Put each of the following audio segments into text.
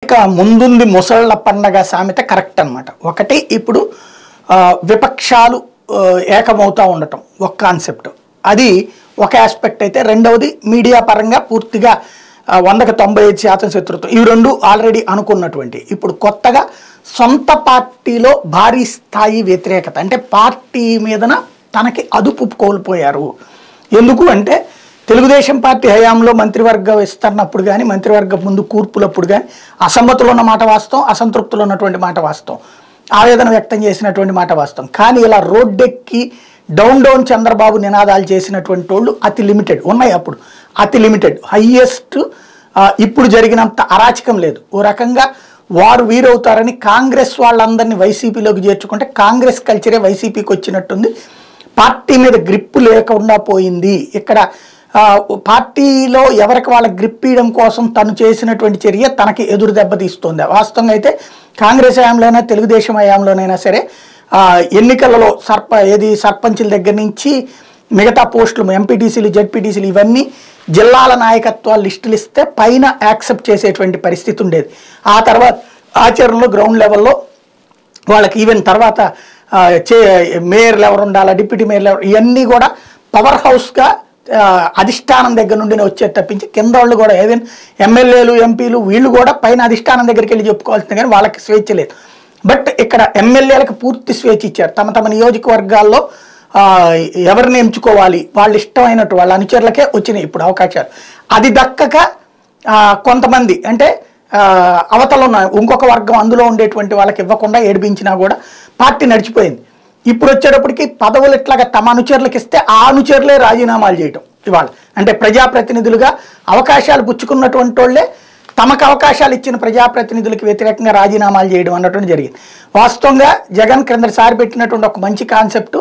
ఎన్నిక ముందుంది ముసళ్ళ పండగ సామెత కరెక్ట్ అన్నమాట ఒకటి ఇప్పుడు ఆ, విపక్షాలు ఆ, ఏకమవుతా ఉండటం ఒక కాన్సెప్ట్ అది ఒక ఆస్పెక్ట్ అయితే రెండవది మీడియా పరంగా పూర్తిగా ఆ, వందకు తొంభై ఐదు శాతం శత్రుత్వం ఇవి రెండు ఆల్రెడీ అనుకున్నటువంటి ఇప్పుడు కొత్తగా సొంత పార్టీలో భారీ స్థాయి వ్యతిరేకత అంటే పార్టీ మీదన తనకి అదుపు కోల్పోయారు ఎందుకు అంటే తెలుగుదేశం పార్టీ హయాంలో మంత్రివర్గ విస్తరణప్పుడు కానీ మంత్రివర్గ ముందు కూర్పులప్పుడు కానీ అసమ్మతులు ఉన్న మాట వాస్తవం అసంతృప్తులు ఉన్నటువంటి మాట వాస్తవం ఆవేదన వ్యక్తం చేసినటువంటి మాట వాస్తవం కానీ ఇలా రోడ్డెక్కి డౌన్ డౌన్ చంద్రబాబు నినాదాలు చేసినటువంటి వాళ్ళు అతి లిమిటెడ్ ఉన్నాయి అప్పుడు అతి లిమిటెడ్ హయ్యెస్ట్ ఇప్పుడు జరిగినంత అరాచకం లేదు ఓ రకంగా వారు వీరవుతారని కాంగ్రెస్ వాళ్ళందరినీ వైసీపీలోకి చేర్చుకుంటే కాంగ్రెస్ కల్చరే వైసీపీకి వచ్చినట్టుంది పార్టీ మీద గ్రిప్ లేకుండా పోయింది ఇక్కడ ఆ, పార్టీలో ఎవరికి వాళ్ళ గ్రిప్ ఇవ్వడం కోసం తను చేసినటువంటి చర్య తనకి ఎదురు దెబ్బతీస్తుంది వాస్తవంగా అయితే కాంగ్రెస్ హయాంలోనైనా తెలుగుదేశం హయాంలోనైనా సరే ఆ, ఎన్నికలలో సర్ప ఏది సర్పంచుల దగ్గర నుంచి మిగతా పోస్టులు ఎంపీటీసీలు జెడ్పీటీసీలు ఇవన్నీ జిల్లాల నాయకత్వాలు లిస్టులు ఇస్తే పైన యాక్సెప్ట్ చేసేటువంటి పరిస్థితి ఉండేది ఆ తర్వాత ఆచరణలో గ్రౌండ్ లెవెల్లో వాళ్ళకి ఈవెన్ తర్వాత ఆ, చే మేయర్లు ఎవరు ఉండాలా డిప్యూటీ మేయర్లు ఎవరు ఇవన్నీ కూడా పవర్ హౌస్గా ఆ, అధిష్టానం దగ్గర నుండి వచ్చే తప్పించి కింద వాళ్ళు కూడా ఈవెన్ ఎమ్మెల్యేలు ఎంపీలు వీళ్ళు కూడా పైన అధిష్టానం దగ్గరికి వెళ్ళి చెప్పుకోవాల్సింది కానీ వాళ్ళకి స్వేచ్ఛ లేదు బట్ ఇక్కడ ఎమ్మెల్యేలకు పూర్తి స్వేచ్ఛ ఇచ్చారు తమ తమ నియోజకవర్గాల్లో ఆ, ఎవరిని ఎంచుకోవాలి వాళ్ళ ఇష్టమైనట్టు వాళ్ళ అనుచరులకే వచ్చినాయి ఇప్పుడు అవకాశాలు అది దక్కక ఆ, కొంతమంది అంటే ఆ, అవతల ఉన్న ఇంకొక వర్గం అందులో ఉండేటువంటి వాళ్ళకి ఇవ్వకుండా ఏడిపించినా కూడా పార్టీ నడిచిపోయింది ఇప్పుడు వచ్చేటప్పటికి పదవులు ఇట్లాగా తమ అనుచరులకు ఇస్తే ఆ అనుచరులే రాజీనామాలు చేయటం ఇవాళ అంటే ప్రజాప్రతినిధులుగా అవకాశాలు పుచ్చుకున్నటువంటి వాళ్ళే తమకు అవకాశాలు ఇచ్చిన ప్రజాప్రతినిధులకు వ్యతిరేకంగా రాజీనామాలు చేయడం అన్నటువంటి జరిగింది వాస్తవంగా జగన్ క్రిందసారి పెట్టినటువంటి ఒక మంచి కాన్సెప్ట్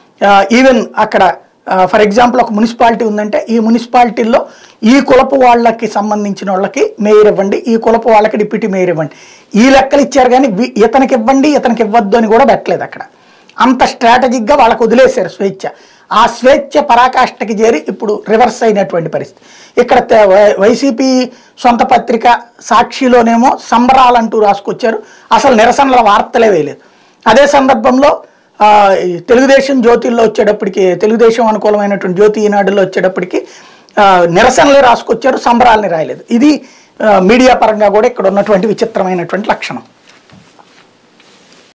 ఈవెన్ అక్కడ ఫర్ ఎగ్జాంపుల్ ఒక మున్సిపాలిటీ ఉందంటే ఈ మున్సిపాలిటీల్లో ఈ కులపు వాళ్ళకి సంబంధించిన వాళ్ళకి మేయర్ ఇవ్వండి ఈ కులపు వాళ్ళకి డిప్యూటీ మేయర్ ఇవ్వండి ఈ లెక్కలు ఇచ్చారు కానీ వీ- ఇతనికి ఇవ్వండి ఇతనికి ఇవ్వద్దు అని కూడా పెట్టలేదు అక్కడ అంత స్ట్రాటజిక్గా వాళ్ళకు వదిలేశారు స్వేచ్ఛ ఆ స్వేచ్ఛ పరాకాష్ఠకి చేరి ఇప్పుడు రివర్స్ అయినటువంటి పరిస్థితి ఇక్కడ తే- వై- వైసీపీ సొంత పత్రిక సాక్షిలోనేమో సంబరాలంటూ రాసుకొచ్చారు అసలు నిరసనల వార్తలే వేయలేదు అదే సందర్భంలో ఆ, ఈ తెలుగుదేశం జ్యోతిల్లో వచ్చేటప్పటికి తెలుగుదేశం అనుకూలమైనటువంటి జ్యోతి ఈనాడులో వచ్చేటప్పటికి ఆ, నిరసనలే రాసుకొచ్చారు సంబరాలని రాయలేదు ఇది ఆ, మీడియా పరంగా కూడా ఇక్కడ ఉన్నటువంటి విచిత్రమైనటువంటి లక్షణం